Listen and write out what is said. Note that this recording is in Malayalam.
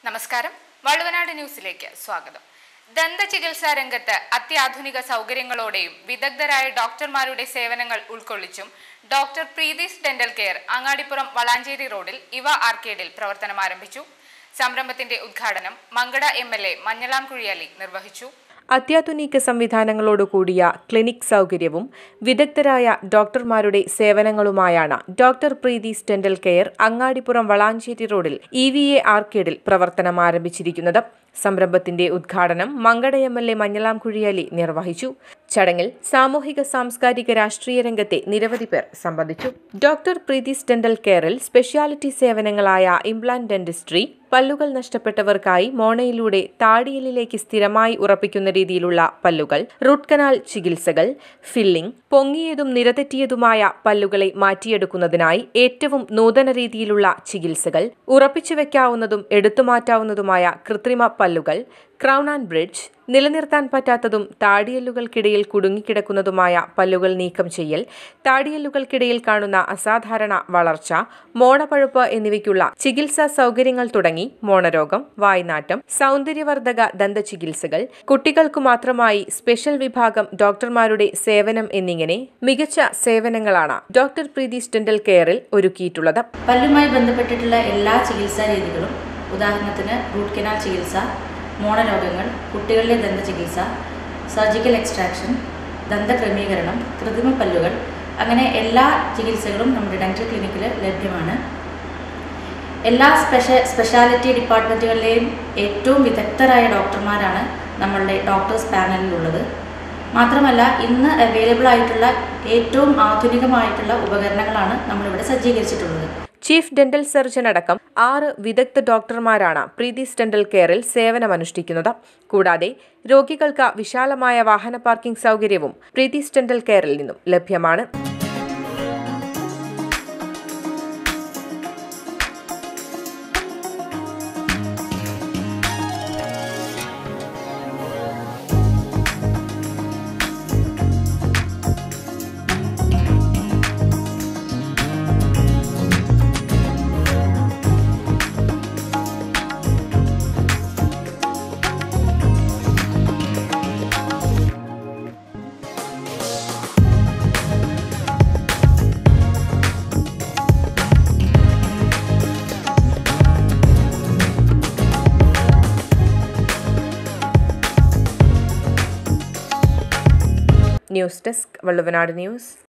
നമസ്കാരം വള്ളുവനാട് ന്യൂസിലേക്ക് സ്വാഗതം ദന്ത ചികിത്സാ രംഗത്ത് അത്യാധുനിക സൗകര്യങ്ങളോടെയും വിദഗ്ധരായ ഡോക്ടർമാരുടെ സേവനങ്ങൾ ഉൾക്കൊള്ളിച്ചും doctor Preethi's dental care Angadipuram Valanchery റോഡിൽ ഇവ ആർക്കേഡിൽ പ്രവർത്തനം ആരംഭിച്ചു സംരംഭത്തിന്റെ ഉദ്ഘാടനം Mankada M L A Manjalamkuzhi Ali നിർവഹിച്ചു അത്യാധുനിക സംവിധാനങ്ങളോടുകൂടിയ ക്ലിനിക് സൗകര്യവും വിദഗ്ധരായ ഡോക്ടർമാരുടെ സേവനങ്ങളുമായാണ് doctor Preethi's dental care Angadipuram Valanchery റോഡിൽ ഇ വി എ ആർക്കേഡിൽ പ്രവർത്തനം ആരംഭിച്ചിരിക്കുന്നത് സംരംഭത്തിന്റെ ഉദ്ഘാടനം Mankada M L A Manjalamkuzhi Ali നിർവഹിച്ചു ചടങ്ങിൽ സാമൂഹിക സാംസ്കാരിക രാഷ്ട്രീയ രംഗത്തെ നിരവധി പേർ സംബന്ധിച്ചു ഡോക്ടർ പ്രീതീസ് ഡെന്റൽ കെയറിൽ സ്പെഷ്യാലിറ്റി സേവനങ്ങളായ ഇംപ്ലാന്റ് ഡെന്റിസ്ട്രി പല്ലുകൾ നഷ്ടപ്പെട്ടവർക്കായി മോണയിലൂടെ താടിയലിലേക്ക് സ്ഥിരമായി ഉറപ്പിക്കുന്ന രീതിയിലുള്ള പല്ലുകൾ റൂട്ട് കനാൽ ചികിത്സകൾ ഫില്ലിംഗ് പൊങ്ങിയതും നിരതെറ്റിയതുമായ പല്ലുകളെ മാറ്റിയെടുക്കുന്നതിനായി ഏറ്റവും നൂതന രീതിയിലുള്ള ചികിത്സകൾ ഉറപ്പിച്ചു വെക്കാവുന്നതും എടുത്തുമാറ്റാവുന്നതുമായ കൃത്രിമ പല്ലുകൾ ക്രൗൺ ആൻഡ് ബ്രിഡ്ജ് നിലനിർത്താൻ പറ്റാത്തതും താടിയല്ലുകൾക്കിടയിൽ കുടുങ്ങിക്കിടക്കുന്നതുമായ പല്ലുകൾ നീക്കം ചെയ്യൽ താടിയല്ലുകൾക്കിടയിൽ കാണുന്ന അസാധാരണ വളർച്ച മോണപ്പഴുപ്പ് എന്നിവയ്ക്കുള്ള ചികിത്സാ സൗകര്യങ്ങൾ തുടങ്ങി മോണരോഗം വായ്നാറ്റം സൗന്ദര്യവർദ്ധക ദന്തചികിത്സകൾ കുട്ടികൾക്കു മാത്രമായി സ്പെഷ്യൽ വിഭാഗം ഡോക്ടർമാരുടെ സേവനം എന്നിങ്ങനെ മികച്ച സേവനങ്ങളാണ് ഡോക്ടർ പ്രീതീസ് ഡെന്റൽ കെയറിൽ ഒരുക്കിയിട്ടുള്ളത് പല്ലുമായി ബന്ധപ്പെട്ടിട്ടുള്ള എല്ലാ ചികിത്സാ രീതികളും ഉദാഹരണത്തിന് റൂട്ട് കനാൽ ചികിത്സ മോണരോഗങ്ങൾ കുട്ടികളിലെ ദന്ത ചികിത്സ സർജിക്കൽ എക്സ്ട്രാക്ഷൻ ദന്തക്രമീകരണം കൃത്രിമ പല്ലുകൾ അങ്ങനെ എല്ലാ ചികിത്സകളും നമ്മുടെ ഡെന്റൽ ക്ലിനിക്കിൽ ലഭ്യമാണ് എല്ലാ സ്പെഷ സ്പെഷ്യാലിറ്റി ഡിപ്പാർട്ട്മെൻറ്റുകളിലെയും ഏറ്റവും വിദഗ്ധരായ ഡോക്ടർമാരാണ് നമ്മളുടെ ഡോക്ടേഴ്സ് പാനലിലുള്ളത് മാത്രമല്ല ഇന്ന് അവൈലബിൾ ആയിട്ടുള്ള ഏറ്റവും ആധുനികമായിട്ടുള്ള ഉപകരണങ്ങളാണ് നമ്മളിവിടെ സജ്ജീകരിച്ചിട്ടുള്ളത് ചീഫ് ഡെന്റൽ സർജൻ അടക്കം ആറ് വിദഗ്ധ ഡോക്ടർമാരാണ് പ്രീതീസ് ഡെന്റൽ കെയറിൽ സേവനമനുഷ്ഠിക്കുന്നത് കൂടാതെ രോഗികൾക്ക് വിശാലമായ വാഹന പാർക്കിംഗ് സൗകര്യവും പ്രീതീസ് ഡെന്റൽ കെയറിൽ നിന്നും ലഭ്യമാണ് ന്യൂസ് ഡെസ്ക് വള്ളുവനാട് ന്യൂസ്